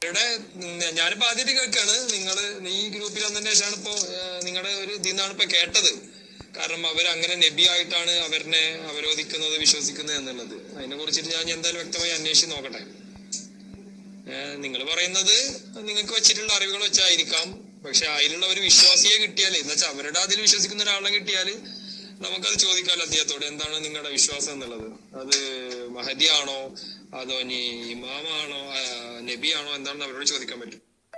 ഇവിടെ ഞാനിപ്പോ ആദ്യമായിട്ട് കേൾക്കാണ് നിങ്ങള് ഈ ഗ്രൂപ്പിൽ വന്നതിന് ശേഷമാണ് ഇപ്പോ നിങ്ങളുടെ ഒരു ഇതിൽ നിന്നാണ് ഇപ്പൊ കേട്ടത് കാരണം അവർ അങ്ങനെ നബി ആയിട്ടാണ് അവരെ അവരോധിക്കുന്നത് വിശ്വസിക്കുന്നത് എന്നുള്ളത് അതിനെ കുറിച്ചിട്ട് ഞാൻ എന്തായാലും വ്യക്തമായി അന്വേഷിച്ച് നോക്കട്ടെ നിങ്ങൾ പറയുന്നത് നിങ്ങൾക്ക് വെച്ചിട്ടുള്ള അറിവുകൾ വെച്ചായിരിക്കാം പക്ഷെ അതിലുള്ള ഒരു വിശ്വാസിയെ കിട്ടിയാൽ എന്ന് വെച്ചാൽ അവരുടെ അതിൽ വിശ്വസിക്കുന്ന ഒരാളെ കിട്ടിയാൽ നമുക്കത് ചോദിക്കാമല്ലോ അദ്ദേഹത്തോട് എന്താണ് നിങ്ങളുടെ വിശ്വാസം എന്നുള്ളത് അത് മഹദിയാണോ അതോ ഇനി ഇമാമാണോ ആ, നബിയാണോ എന്താണെന്ന് അവരോട് ചോദിക്കാൻ പറ്റും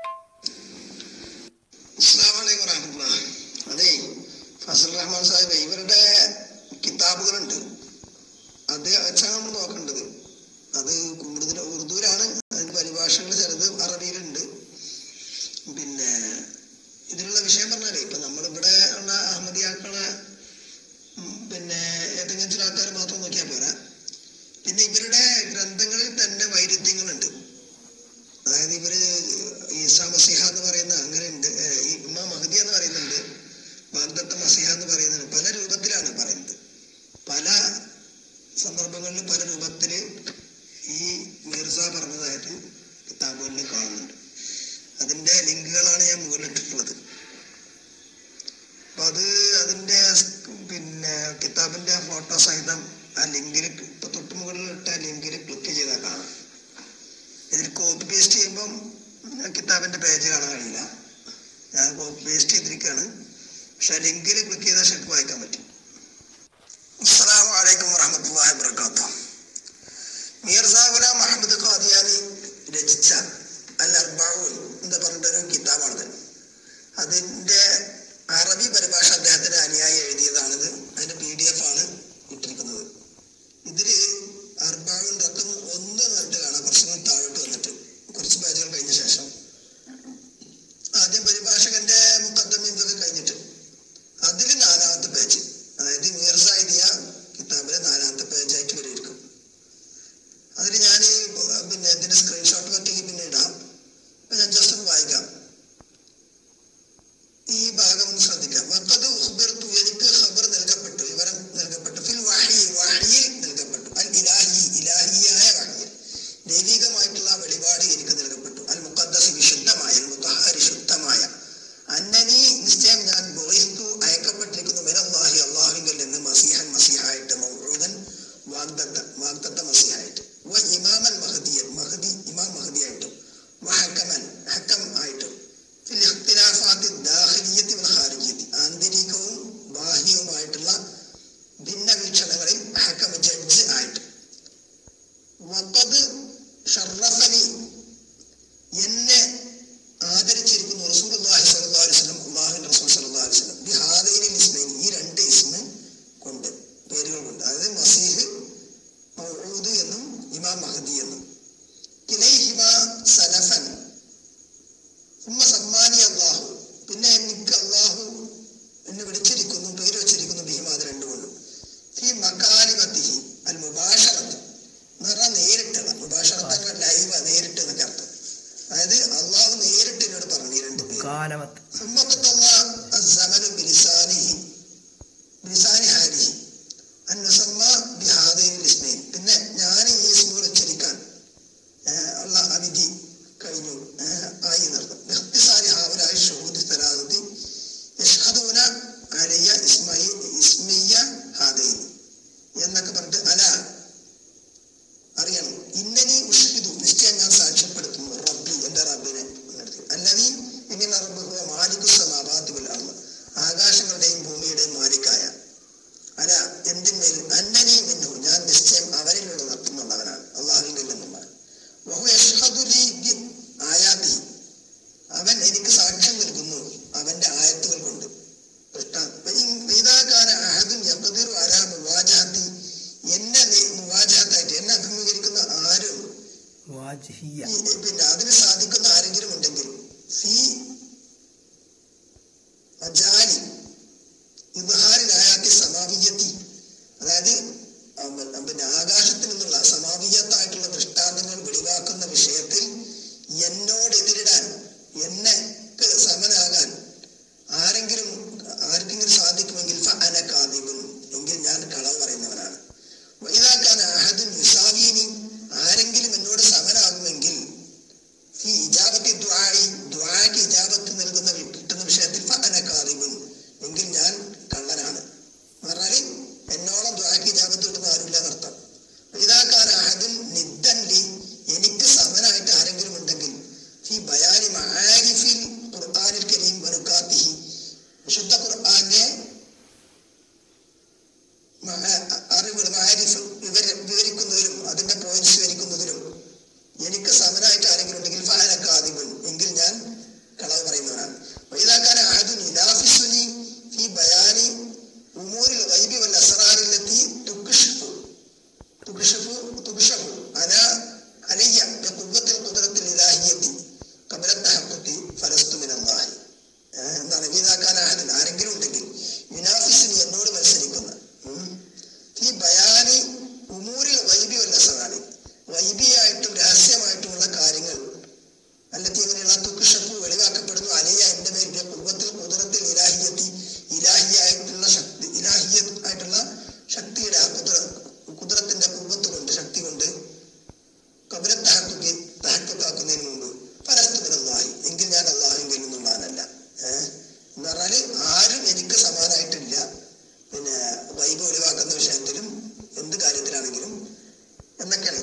അസ്സലാമു അലൈക്കും വറഹ്മത്തുള്ളാഹി. അതേ ഫസൽ റഹ്മാൻ സാഹിബ് ഇവരുടെ കിതാബുകളുണ്ട് അത് വെച്ചാണ് നമ്മൾ നോക്കേണ്ടത് അത് കൂടുതൽ ഉറുദുവിലാണ് അതിന് പരിഭാഷകൾ ചിലത് അറബിയിലുണ്ട് പിന്നെ ഇതിലുള്ള വിഷയം പറഞ്ഞാലേ ഇപ്പൊ നമ്മളിവിടെ ഉള്ള അഹമ്മദിയാക്കളെ ഉം, പിന്നെ ഏതെങ്കിലും ചില ആൾക്കാർ മാത്രം നോക്കിയാൽ പോരാ പിന്നെ ഇവരുടെ ഗ്രന്ഥങ്ങളിൽ തന്നെ വൈരുദ്ധ്യങ്ങളുണ്ട് അതായത് ഇവര് ഈസാ മസിഹ എന്ന് പറയുന്ന അങ്ങനെ ഉണ്ട് ഇമ്മ മഹദി എന്ന് പറയുന്നുണ്ട് ബാഗ്ദത്ത മസിഹ എന്ന് പറയുന്നുണ്ട് പല രൂപത്തിലാണ് പറയുന്നത് പല സന്ദർഭങ്ങളിലും പല രൂപത്തില് ഈ മിർസ പറഞ്ഞതായിട്ട് കിതാബുകളിൽ കാണുന്നുണ്ട് അതിന്റെ ലിങ്കുകളാണ് ഞാൻ മുകളിലിട്ടിട്ടുള്ളത് അപ്പൊ അത് അതിന്റെ സ് പിന്നെ കിതാബിന്റെ ഫോട്ടോ സഹിതം ആ ലിങ്കിൽ ഇപ്പൊ തൊട്ട് മുകളിൽ ഇട്ട ലിങ്കിൽ ക്ലിക്ക് ചെയ്താൽ കാണാം ഇതിൽ കോപ്പി പേസ്റ്റ് ചെയ്യുമ്പം കിതാബിന്റെ പേജ് കാണാൻ കഴിയില്ല ഞാൻ കോപ്പി പേസ്റ്റ് ചെയ്തിരിക്കുകയാണ് പക്ഷെ ലിങ്കിൽ ക്ലിക്ക് ചെയ്താൽ ശരിക്കും വായിക്കാൻ പറ്റും അസ്സലാമു അലൈക്കും വറഹ്മത്തുള്ളാഹി വബറകാതുഹു മീർസ ഗുലാം അഹമ്മദ് ഖാദിയാനി രചിച്ച അൽ അർബഊൻ എന്ന് പറഞ്ഞിട്ടൊരു കിതാബാണത് അതിന്റെ അറബി പരിഭാഷ അദ്ദേഹത്തിന്റെ അനുയായി എഴുതിയതാണിത് അതിന്റെ പി ഡി എഫ് ആണ് ഇട്ടിരിക്കുന്നത് ഇതില് അർബാവിൻ റക്കം ഒന്ന് എന്നിട്ട് കാണാം കുറച്ചും താഴോട്ട് വന്നിട്ട് കുറച്ച് പേജുകൾ കഴിഞ്ഞ ശേഷം ആദ്യം പരിഭാഷകന്റെ മുക്കദ്ദമ ഇതൊക്കെ കഴിഞ്ഞിട്ട് അതിൽ നാലാമത്തെ പേജ് അതായത് മീർസ എഴുതിയ കിതാബിലെ നാലാമത്തെ പേജായിട്ട് വരെയിരിക്കും അതിൽ ഞാൻ പിന്നെ ഇതിന്റെ സ്ക്രീൻഷോട്ട് പറ്റുമെങ്കിൽ പിന്നെ ഇടാം അപ്പൊ ഞാൻ ജസ്റ്റ് ഒന്ന് വായിക്കാം ഈ ഭാഗം ഒന്ന് ശ്രദ്ധിക്കാം വഖദ് ഉഖ്ബിർതു എനിക്ക് ഖബർ നൽകപ്പെട്ടു വിവരം നൽകപ്പെട്ടു ഫിൽ വഹി വഹിയിൽ നൽകപ്പെട്ടു അൽ ഇലാഹി ഇലാഹിയായ വഹിയിൽ ദൈവികമായിട്ടുള്ള വെളിപാട് എനിക്ക് നൽകപ്പെട്ടു അൽ മുഖദ്ദസ് വിശുദ്ധമായ അൽ മുത്തഹരി ശുദ്ധമായ അന്നനി നിശ്ചയം ഞാൻ ബോയിസ്തു അയക്കപ്പെട്ടിരിക്കുന്നു മിനല്ലാഹി അള്ളാഹുവിൽ നിന്ന് മസീഹൻ മസീഹായിട്ട് മൗഊദൻ വാഗ്ദത്ത വാഗ്ദത്ത മസീഹായിട്ട് വ ഇമാമൻ മഹദിയൻ മഹദി ഇമാം മഹദിയായിട്ടും വഹക്കമൻ ഹക്കം ആയിട്ടും ഫിൽ ഇഖ്തിലാഫാത്തി ദാഖിലിയത്തി വൽ ഖാരിജിയത്തി ആന്തരികവും ബാഹ്യവുമായിട്ടുള്ള ഭിന്ന വീക്ഷണങ്ങളിൽ ഹക്കം ജഡ്ജ് ആയിട്ട് വഖദ് ഷറഫനി എന്നെ ആദരിച്ചിരിക്കുന്നു റസൂലുള്ളാഹി സ്വല്ലല്ലാഹു അലൈഹി വസല്ലം അല്ലാഹുവിന്റെ റസൂൽ സ്വല്ലല്ലാഹു അലൈഹി വസല്ലം ബിഹാദൈനി ഇസ്മൈൻ ഈ രണ്ട് ഇസ്മ കൊണ്ട് പേരുകൾ കൊണ്ട് അതായത് മസീഹ് മൗഊദ് എന്നും ഇമാം മഹദി എന്നും കിലൈഹിമ സലഫൻ ഉമ്മ സമ്മാനി അള്ളാഹു പിന്നെ എനിക്ക് അള്ളാഹു എന്നെ വിളിച്ചിരിക്കുന്നു പേര് വെച്ചിരിക്കുന്നു ഭീമാത് രണ്ടുകൊണ്ടും ഈ മക്കാലിമത്തിഹി അൽ മുബാഷറത്ത് നിറ നേരിട്ടുള്ള മുബാഷറത്ത് ലൈവ് നേരിട്ട് എന്നൊക്കെ അർത്ഥം അതായത് അള്ളാഹു നേരിട്ട് എന്നോട് പറഞ്ഞു ഈ രണ്ട് പേര് കാലമത്ത് ثم قطع الزمن بلسانه بلسان حاله أن نسمى بهذين الاسمين പിന്നെ ഞാൻ ഈ ഇസ്മുകൾ ഉച്ചരിക്കാൻ ഏഹ്, ഉള്ള അവിധി കഴിഞ്ഞു ഏഹ്, ആയി നടത്തും ഇഖ്തിസാരി ഹാവുലായി ഷുഹൂദി സലാദത്തി യഷ്ഹദൂന അലയ്യ ഇസ്മയി ഇസ്മിയ ഹാദൈൻ എന്നൊക്കെ പറഞ്ഞിട്ട് അല അറിയണം ഇന്നനി ഉഷ്ഹിദു നിശ്ചയം ഞാൻ സാക്ഷ്യപ്പെടുത്തുന്നു റബ്ബി എന്റെ റബ്ബിനെ എന്നടുത്ത്. അല്ലതീ ഇങ്ങനെ റബ്ബ് ഹുവ മാലിക്കു സമാവാതി വൽ അർള് ആകാശങ്ങളുടെയും ഭൂമിയുടെയും മാലിക്കായ അല എന്തിന്മേൽ അന്നനി മിന്നു ഞാൻ നിശ്ചയം അവരിലുള്ള നടത്തുന്നുള്ളവനാണ് അള്ളാഹുവിൽ നിന്നുമാണ് വഹു യഷ്ഹദു ലീ ബി ആയാതി അവൻ എനിക്ക് സാക്ഷ്യം നൽകുന്നു അവന്റെ ആയത്തുകൾ കൊണ്ട് ഇതാകാന അഹദും യഖദിറു അലാ മുവാജഹത്തി എന്നെ നീ- മുവാജഹത്തായിട്ട് എന്നെ അഭിമുഖീകരിക്കുന്ന ആരും വാജ്ഹിയ ഈ പിന്നെ അതിന് സാധിക്കുന്ന ആരെങ്കിലും ഉണ്ടെങ്കിൽ ഫി അജാലി ഇബ്ഹാരിലായാത്തി സമാവിയത്തി അതായത് അം- പിന്നെ ആകാശത്തിൽ നിന്നുള്ള സമാവിയത്തായിട്ടുള്ള ദൃഷ്ടാന്തങ്ങൾ വെളിവാക്കുന്ന വിഷയത്തിൽ എന്നോട് എതിരിടാൻ എന്നെ സമനാകാൻ ആരെങ്കിലും ആർക്കെങ്കിലും സാധിക്കുമെങ്കിൽ ഫ അന കാദിബുൻ എങ്കിൽ ഞാൻ കളവ് പറയുന്നവനാണ് വൈദാക്കാൻ അഹദുൻ യുസാവീനി ആരെങ്കിലും എന്നോട് സമനാകുമെങ്കിൽ ഫി ഇജാ എന്നൊക്കെയാണ്